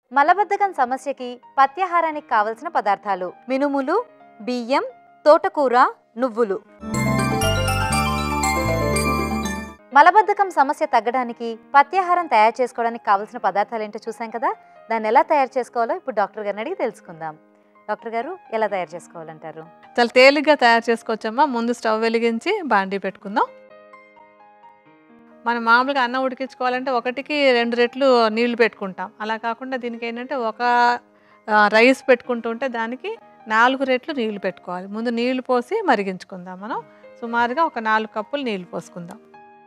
మలబద్ధకం సమస్యకి పత్యాహారానికి కావలసిన పదార్థాలు మినుములు బియ్యం తోటకూర నువ్వులు మలబద్ధకం సమస్య తగ్గడానికి పత్యాహారం తయారు చేసుకోవడానికి కావలసిన పదార్థాలు ఏంటో చూసాం కదా దాన్ని ఎలా తయారు చేసుకోవాలో ఇప్పుడు డాక్టర్ గారిని అడిగి తెలుసుకుందాం డాక్టర్ గారు ఎలా తయారు చేసుకోవాలంటారు చాలా తేలిగ్గా తయారు చేసుకోవచ్చమ్మా ముందు స్టవ్ వెలిగించి బాండీ పెట్టుకుందాం మనం మామూలుగా అన్నం ఉడికించుకోవాలంటే ఒకటికి రెండు రెట్లు నీళ్లు పెట్టుకుంటాం అలా కాకుండా దీనికి ఏంటంటే ఒక ఆ, రైస్ పెట్టుకుంటుంటే దానికి నాలుగు రెట్లు నీళ్లు పెట్టుకోవాలి ముందు నీళ్లు పోసి మరిగించుకుందాం మనం సుమారుగా ఒక నాలుగు కప్పులు నీళ్లు పోసుకుందాం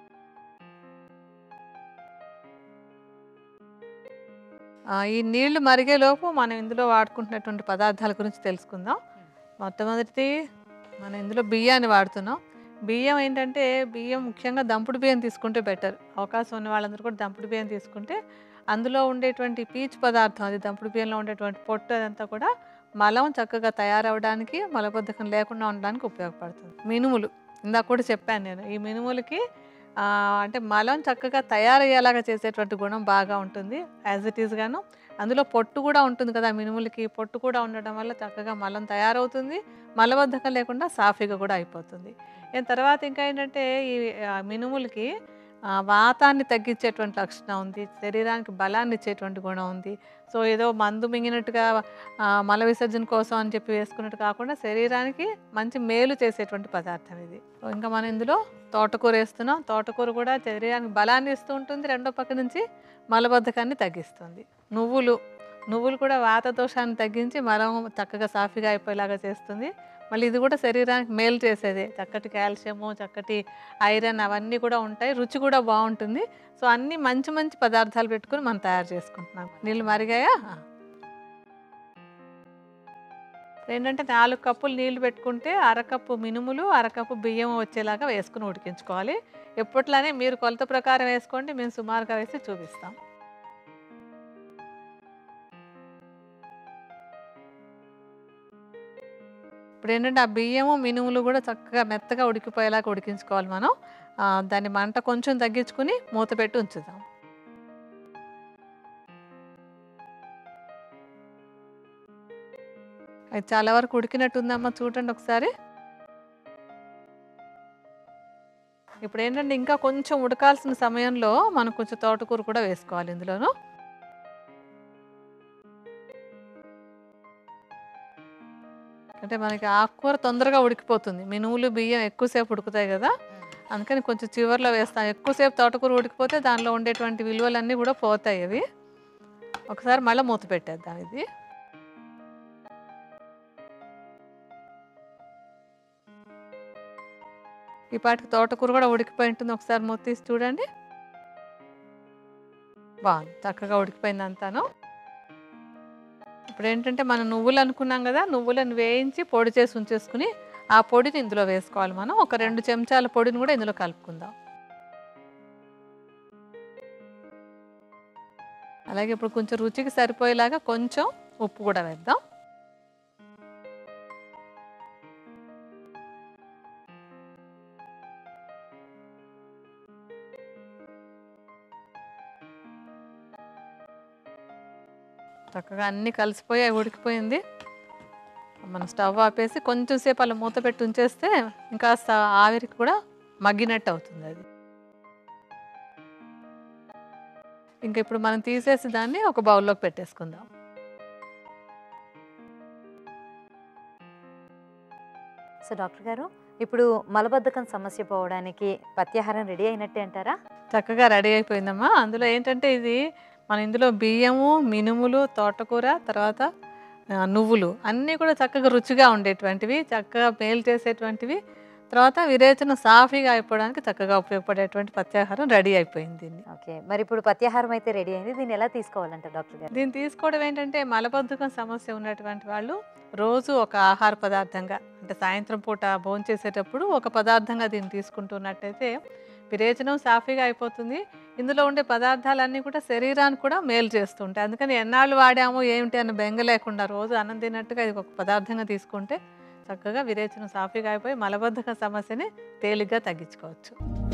ఆ, ఈ నీళ్లు మరిగేలోపు మనం ఇందులో వాడుకుంటున్నటువంటి పదార్థాల గురించి తెలుసుకుందాం మొట్టమొదటి మనం ఇందులో బియ్యాన్ని వాడుతున్నాం బియ్యం ఏంటంటే బియ్యం ముఖ్యంగా దంపుడు బియ్యం తీసుకుంటే బెటర్ అవకాశం ఉన్న వాళ్ళందరూ కూడా దంపుడు బియ్యం తీసుకుంటే అందులో ఉండేటువంటి పీచు పదార్థం అది దంపుడు బియ్యంలో ఉండేటువంటి పొట్టు అదంతా కూడా మలం చక్కగా తయారవడానికి మలబద్ధకం లేకుండా ఉండడానికి ఉపయోగపడుతుంది మినుములు ఇందాక కూడా చెప్పాను నేను ఈ మినుములకి ఆ, అంటే మలం చక్కగా తయారయ్యేలాగా చేసేటువంటి గుణం బాగా ఉంటుంది యాజ్ ఇట్ ఈస్ గాను అందులో పొట్టు కూడా ఉంటుంది కదా మినుములకి పొట్టు కూడా ఉండడం వల్ల చక్కగా మలం తయారవుతుంది మలబద్ధకం లేకుండా సాఫీగా కూడా అయిపోతుంది దాని తర్వాత ఇంకా ఏంటంటే ఈ ఆ, మినుములకి ఆ, వాతాన్ని తగ్గించేటువంటి లక్షణం ఉంది శరీరానికి బలాన్ని ఇచ్చేటువంటి గుణం ఉంది సో ఏదో మందు మింగినట్టుగా ఆ, మల విసర్జన కోసం అని చెప్పి వేసుకున్నట్టు కాకుండా శరీరానికి మంచి మేలు చేసేటువంటి పదార్థం ఇది సో ఇంకా మనం ఇందులో తోటకూర వేస్తున్నాం తోటకూర కూడా శరీరానికి బలాన్ని ఇస్తూ ఉంటుంది రెండో పక్క నుంచి మలబద్ధకాన్ని తగ్గిస్తుంది నువ్వులు నువ్వులు కూడా వాత దోషాన్ని తగ్గించి మలం చక్కగా సాఫీగా అయిపోయేలాగా చేస్తుంది మళ్ళీ ఇది కూడా శరీరానికి మేలు చేసేదే చక్కటి కాల్షియము చక్కటి ఐరన్ అవన్నీ కూడా ఉంటాయి రుచి కూడా బాగుంటుంది సో అన్ని మంచి మంచి పదార్థాలు పెట్టుకుని మనం తయారు చేసుకుంటున్నాం నీళ్ళు మరిగాయా ఆ. ఏంటంటే నాలుగు కప్పులు నీళ్లు పెట్టుకుంటే అరకప్పు మినుములు అరకప్పు బియ్యం వచ్చేలాగా వేసుకుని ఉడికించుకోవాలి ఎప్పట్లానే మీరు కొలత ప్రకారం వేసుకోండి మేము సుమారుగా వేసి చూపిస్తాం ఇప్పుడు ఏంటంటే ఆ బియ్యము మినుములు కూడా చక్కగా మెత్తగా ఉడికిపోయేలాగా ఉడికించుకోవాలి మనం ఆ, దాన్ని మంట కొంచెం తగ్గించుకుని మూత పెట్టి ఉంచుదాం అది చాలా వరకు ఉడికినట్టుందమ్మా చూడండి ఒకసారి ఇప్పుడు ఏంటంటే ఇంకా కొంచెం ఉడకాల్సిన సమయంలో మనం కొంచెం తోటకూర కూడా వేసుకోవాలి ఇందులోను అంటే మనకి ఆకుకూర తొందరగా ఉడికిపోతుంది మినుములు బియ్యం ఎక్కువసేపు ఉడుకుతాయి కదా అందుకని కొంచెం చివర్లో వేస్తాం ఎక్కువసేపు తోటకూర ఉడికిపోతే దానిలో ఉండేటువంటి విలువలన్నీ కూడా పోతాయి అవి ఒకసారి మళ్ళీ మూత పెట్టేద్దాం ఇది ఈ పాటికి తోటకూర కూడా ఉడికిపోయి ఉంటుంది ఒకసారి మూత తీసి చూడండి బాగుంది చక్కగా ఉడికిపోయింది అంతాను ఇప్పుడు ఏంటంటే మనం నువ్వులు అనుకున్నాం కదా నువ్వులను వేయించి పొడి చేసి ఉంచేసుకుని ఆ పొడిని ఇందులో వేసుకోవాలి మనం ఒక రెండు చెంచాల పొడిని కూడా ఇందులో కలుపుకుందాం అలాగే ఇప్పుడు కొంచెం రుచికి సరిపోయేలాగా కొంచెం ఉప్పు కూడా వేద్దాం చక్కగా అన్నీ కలిసిపోయి అవి ఉడికిపోయింది మనం స్టవ్ ఆపేసి కొంచెం సేపు అలా మూత పెట్టి ఉంచేస్తే ఇంకా ఆవిరికి కూడా మగ్గినట్టు అవుతుంది అది ఇంకా ఇప్పుడు మనం తీసేసి దాన్ని ఒక బౌల్లోకి పెట్టేసుకుందాం సో డాక్టర్ గారు ఇప్పుడు మలబద్ధకం సమస్య పోవడానికి పత్యాహారం రెడీ అయినట్టే అంటారా చక్కగా రెడీ అయిపోయిందమ్మా అందులో ఏంటంటే ఇది మన ఇందులో బియ్యము మినుములు తోటకూర తర్వాత ఆ, నువ్వులు అన్నీ కూడా చక్కగా రుచిగా ఉండేటువంటివి చక్కగా మేలు చేసేటువంటివి తర్వాత విరేచన సాఫీగా అయిపోవడానికి చక్కగా ఉపయోగపడేటువంటి పత్యాహారం రెడీ అయిపోయింది దీన్ని ఓకే మరి ఇప్పుడు పత్యాహారం అయితే రెడీ అయింది దీన్ని ఎలా తీసుకోవాలంటారు డాక్టర్ గారు దీన్ని తీసుకోవడం ఏంటంటే మలబద్ధకం సమస్య ఉన్నటువంటి వాళ్ళు రోజు ఒక ఆహార పదార్థంగా అంటే సాయంత్రం పూట భోంచేసేటప్పుడు ఒక పదార్థంగా దీన్ని తీసుకుంటున్నట్టయితే విరేచనం సాఫీగా అయిపోతుంది ఇందులో ఉండే పదార్థాలన్నీ కూడా శరీరానికి కూడా మేలు చేస్తుంటాయి అందుకని ఎన్నాళ్ళు వాడాము ఏమిటి అన్న బెంగ లేకుండా రోజు అన్నం తిన్నట్టుగా ఇది ఒక పదార్థంగా తీసుకుంటే చక్కగా విరేచనం సాఫీగా అయిపోయి మలబద్ధక సమస్యని తేలిగ్గా తగ్గించుకోవచ్చు